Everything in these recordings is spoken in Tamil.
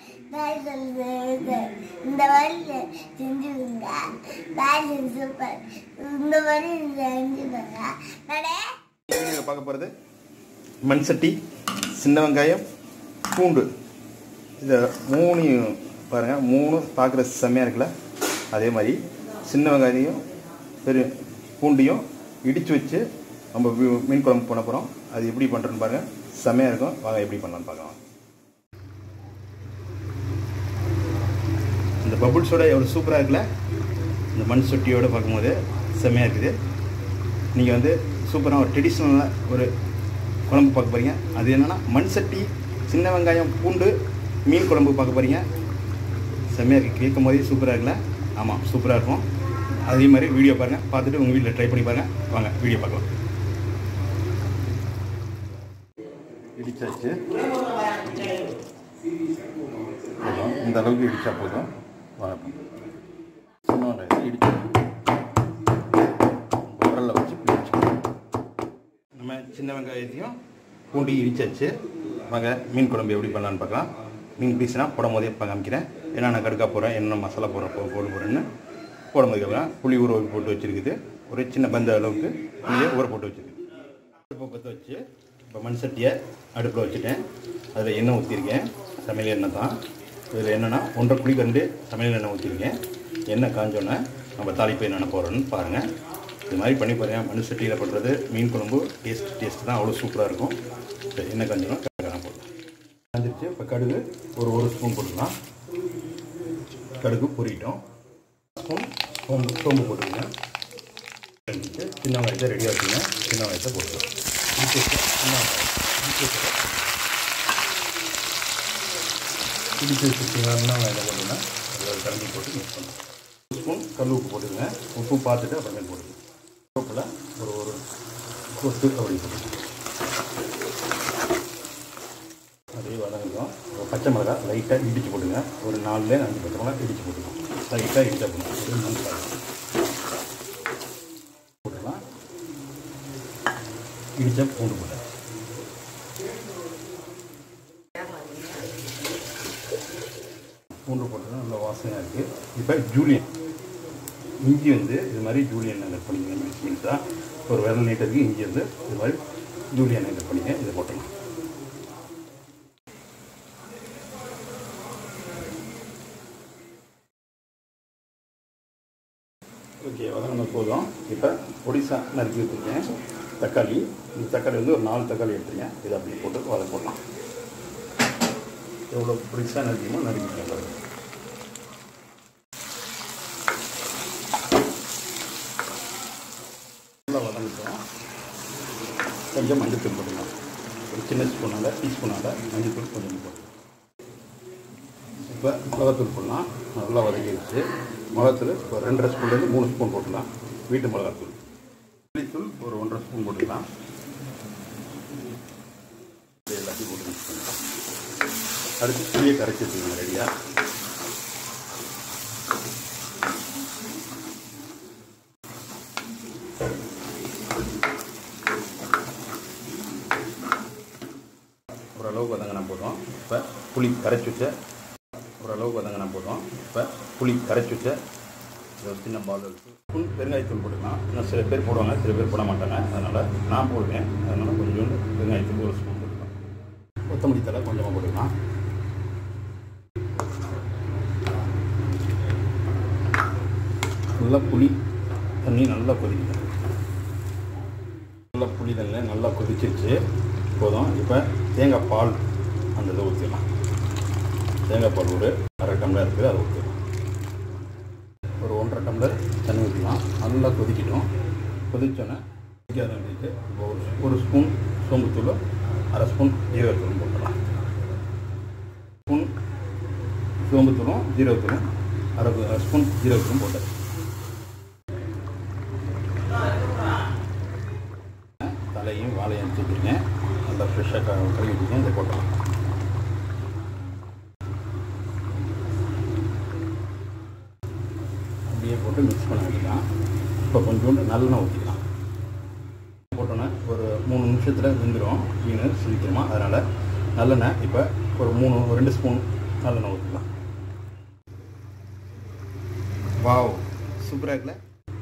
பேலன்ஸ் இந்த மாதிரி செஞ்சுருங்க பேலன்ஸ் சூப்பர் இந்த மாதிரி செஞ்சுருங்க நடே நீங்கள் பார்க்க போகிறது மண் சட்டி சின்ன வெங்காயம் பூண்டு இதை மூணையும் பாருங்கள் மூணு பார்க்குற செம்மையாக இருக்குல்ல அதே மாதிரி சின்ன வெங்காயத்தையும் பெரிய பூண்டையும் இடித்து வச்சு நம்ம வி- மீன் குழம்பு பண்ண போகிறோம் அது எப்படி பண்ணுறோன்னு பாருங்கள் செம்மையாக இருக்கும் வாங்க எப்படி பண்ணலான்னு பார்க்கலாம் இந்த பபுள்ஸோட எவ்வளோ சூப்பராக இருக்குல்ல இந்த மண் சட்டியோட பார்க்கும்போது செம்மையாக இருக்குது நீங்கள் வந்து சூப்பராக ஒரு ட்ரெடிஷ்னலாக ஒரு குழம்பு பார்க்க போகிறீங்க அது என்னென்னா மண் சட்டி சின்ன வெங்காயம் பூண்டு மீன் குழம்பு பார்க்க போகிறீங்க செம்மையாக இருக்குது கேட்கும் போதே சூப்பராக இருக்குல்ல ஆமாம் சூப்பராக இருக்கும் அதே மாதிரி வீடியோ பாருங்கள் பார்த்துட்டு உங்கள் வீட்டில் ட்ரை பண்ணி பாருங்கள் வாங்க வீடியோ பார்க்கலாம் இடிச்சாச்சு போதும் இந்த அளவுக்கு இடிச்சா போதும் வாங்க சின்ன வெங்காயத்தை இடிச்சு உரலில் வச்சு இப்படி வச்சுக்கணும் நம்ம சின்ன வெங்காயத்தையும் பூண்டி இடிச்சாச்சு வாங்க மீன் குழம்பு எப்படி பண்ணலான்னு பார்க்கலாம் மீன் பீஸ்னால் போடும் போதே இப்போ காமிக்கிறேன் என்னென்ன கடுக்கா போடுறேன் என்னென்ன மசாலா போடுறேன் போ போட போகிறேன்னு போடும் போது அப்புறம் புளி ஊற போட்டு வச்சுருக்குது ஒரு சின்ன பந்த அளவுக்கு புளியை ஊற போட்டு வச்சுருக்கு அடுப்பை பற்ற வச்சு இப்போ மண் சட்டியை அடுப்பில் வச்சுட்டேன் அதில் எண்ணெய் ஊற்றிருக்கேன் சமையல் எண்ணெய் தான் இதில் என்னென்னா ஒன்றரை குழி கண்டு சமையல் எண்ணெய் ஊற்றிருக்கேன் எண்ணெய் காஞ்சோன்னே நம்ம தாளிப்பு என்னென்ன போடுறோன்னு பாருங்கள் இது மாதிரி பண்ணி பாருங்கள் மண் சட்டியில் பண்ணுறது மீன் குழம்பு டேஸ்ட் டேஸ்ட் தான் அவ்வளோ சூப்பராக இருக்கும் இப்போ எண்ணெய் காஞ்சோன்னா கடுக்கான போடலாம் காஞ்சிருச்சு இப்போ கடுகு ஒரு ஒரு ஸ்பூன் போட்டுக்கலாம் கடுகு பொரிட்டோம் ஸ்பூன் சோம்பு சோம்பு போட்டுக்கோங்க செஞ்சுட்டு சின்ன வெங்காயத்தை ரெடியாக வச்சுங்க சின்ன வெங்காயத்தை போட்டுக்கலாம் இடிச்சு வச்சு சின்ன வெங்காயம் இடிச்சு வச்சு இடிச்சு வச்சுருக்கீங்க சின்ன வெங்காயத்தை போட்டுங்க அதில் ஒரு கலந்து போட்டு மிக்ஸ் பண்ணுங்க ஒரு ஸ்பூன் கல் உப்பு போட்டுக்கங்க உப்பு பார்த்துட்டு அப்புறமே போடுங்க உப்பில் ஒரு ஒரு கொத்து அப்படி போட்டுங்க அதே வதங்கிடும் ஒரு பச்சை மிளகா லைட்டாக இடிச்சு போட்டுங்க ஒரு நாலுலேருந்து அஞ்சு பச்சை மிளகா இடிச்சு போட்டுக்கலாம் லைட்டாக இடிச்சா போடணும் ஒரு மண் போட்டுக்கலாம் இடிச்சா பூண்டு போட்டேன் பூண்டு போட்டது நல்ல வாசனையாக இருக்குது இப்போ ஜூலியன் இஞ்சி வந்து இது மாதிரி ஜூலியன் கட் பண்ணிங்க மிக்ஸ் பண்ணிட்டா ஒரு விரல் நீட்டத்துக்கு இஞ்சி வந்து இது மாதிரி ஜூலியன் கட் பண்ணிங்க இதை போட்டுக்கலாம் ஓகே வதங்கின போதும் இப்போ ஒடிசா நறுக்கி வச்சுருக்கேன் தக்காளி இந்த தக்காளி வந்து ஒரு நாலு தக்காளி எடுத்துருக்கேன் இதை அப்படி போட்டு வதக்க போடலாம் எவ்வளோ பொடிசாக நறுக்கணுமோ நறுக்கிக்கலாம் பாருங்க நல்லா வதங்கிட்டோம் கொஞ்சம் மஞ்சத்தூள் போட்டுக்கலாம் ஒரு சின்ன ஸ்பூனால் டீஸ்பூனால் மஞ்சத்தூள் கொஞ்சம் போட்டுக்கலாம் இப்போ மிளகாத்தூள் போடலாம் நல்லா வதக்கிடுச்சு மிளகாத்தூள் ஒரு ரெண்டரை ஸ்பூன்லேருந்து மூணு ஸ்பூன் போட்டுக்கலாம் வீட்டு மிளகாத்தூள் புளித்தூள் ஒரு ஒன்றரை ஸ்பூன் போட்டுக்கலாம் இது எல்லாத்தையும் போட்டு மிக்ஸ் பண்ணிக்கலாம் அடுத்து புளியை கரைச்சி வச்சுக்கோங்க ரெடியாக ஓரளவுக்கு வதங்கினா போதும் இப்போ புளி கரைச்சி வச்ச ஓரளவுக்கு வதங்கினா போதும் இப்போ புளி கரைச்சி வச்ச இது ஒரு சின்ன பால் இருக்குது ஸ்பூன் பெருங்காயத்தூள் போட்டுக்கலாம் இன்னும் சில பேர் போடுவாங்க சில பேர் போட மாட்டாங்க அதனால் நான் போடுவேன் அதனால் கொஞ்சோண்டு பெருங்காயத்தூள் ஒரு ஸ்பூன் போட்டுக்கலாம் கொத்தமல்லி தலை கொஞ்சமாக போட்டுக்கலாம் நல்லா புளி தண்ணி நல்லா கொதிக்குது நல்லா புளி தண்ணி நல்லா கொதிச்சிருச்சு போதும் இப்போ தேங்காய் பால் அந்த இதை ஊற்றிடலாம் தேங்காய் பால் ஒரு அரை டம்ளர் இருக்குது அதை ஊற்றிடலாம் ஒரு ஒன்றரை டம்ளர் தண்ணி ஊற்றிக்கலாம் நல்லா கொதிக்கட்டும் கொதிச்சோன்னே கொதிக்க ஆரம்பிச்சு இப்போ ஒரு ஒரு ஸ்பூன் சோம்புத்தூள் அரை ஸ்பூன் ஜீரகத்தூளும் போட்டுடலாம் ஸ்பூன் சோம்புத்தூளும் ஜீரகத்தூளும் அரை அரை ஸ்பூன் ஜீரகத்தூளும் போட்டேன் தலையும் வாழையும் வச்சுருக்கேன் நல்லா ஃப்ரெஷ்ஷாக க கழுவி வச்சுருக்கேன் இதை போட்டலாம் அப்படியே போட்டு மிக்ஸ் பண்ண வேண்டியதான் இப்போ கொஞ்சோண்டு நல்லெண்ணெய் ஊற்றிக்கலாம் போட்டோன்னே ஒரு மூணு நிமிஷத்தில் வெந்துடும் மீன் சீக்கிரமாக அதனால் நல்லெண்ணெய் இப்போ ஒரு மூணு ஒரு ரெண்டு ஸ்பூன் நல்லெண்ணெய் ஊற்றலாம் வாவ் சூப்பராக இருக்குல்ல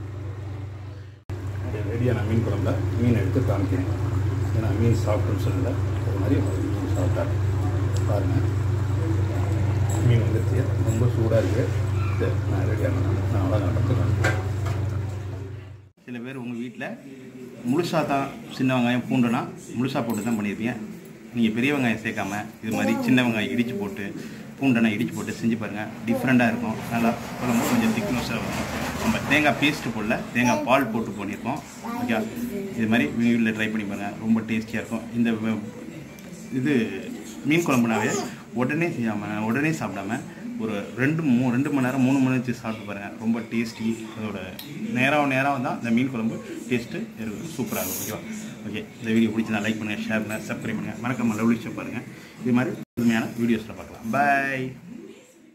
ரெடியான மீன் குழம்புல மீன் எடுத்து காமிக்கிறேன் ஏன்னா மீன் சாப்பிட்டுன்னு சொல்லல அது மாதிரி மீன் சாப்பிட்டா பாருங்கள் மீன் வந்துருச்சு ரொம்ப சூடாக இருக்குது சரி நான் ரெடியான நான் அவ்வளோ பார்த்து காமிக்கிறேன் சில பேர் உங்கள் வீட்டில் முழுசாக தான் சின்ன வெங்காயம் பூண்டுனா முழுசாக போட்டு தான் பண்ணியிருப்பீங்க நீங்கள் பெரிய வெங்காயம் சேர்க்காம இது மாதிரி சின்ன வெங்காயம் இடித்து போட்டு பூண்டெல்லாம் இடித்து போட்டு செஞ்சு பாருங்கள் டிஃப்ரெண்ட்டாக இருக்கும் நல்லா குழம்பு கொஞ்சம் திக்னஸாக இருக்கும் நம்ம தேங்காய் பேஸ்ட்டு போடல தேங்காய் பால் போட்டு பண்ணியிருக்கோம் ஓகே இது மாதிரி வீட்டில் ட்ரை பண்ணி பாருங்கள் ரொம்ப டேஸ்டியாக இருக்கும் இந்த வ- இது மீன் குழம்புனாவே உடனே செய்யாமல் உடனே சாப்பிடாம ஒரு ரெண்டு மூ ரெண்டு மணி நேரம் மூணு மணி நேரம் வச்சு சாப்பிட்டு பாருங்கள் ரொம்ப டேஸ்டி அதோட நேரம் நேரம் தான் இந்த மீன் குழம்பு டேஸ்ட்டு இருக்கும் சூப்பராக இருக்கும் ஓகேவா ஓகே இந்த வீடியோ பிடிச்சிருந்தா லைக் பண்ணுங்கள் ஷேர் பண்ணுங்கள் சப்ஸ்கிரைப் பண்ணுங்கள் மறக்காம லவ்லி ஷோ பாருங்கள் இது மாதிரி புதுமையான வீடியோஸில் பார்க்கலாம் பாய்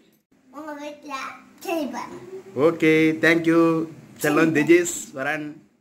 உங்க வீட்டுல சரி பாருங்க ஓகே தேங்க்யூ செல்லம் திஜேஷ் வரன்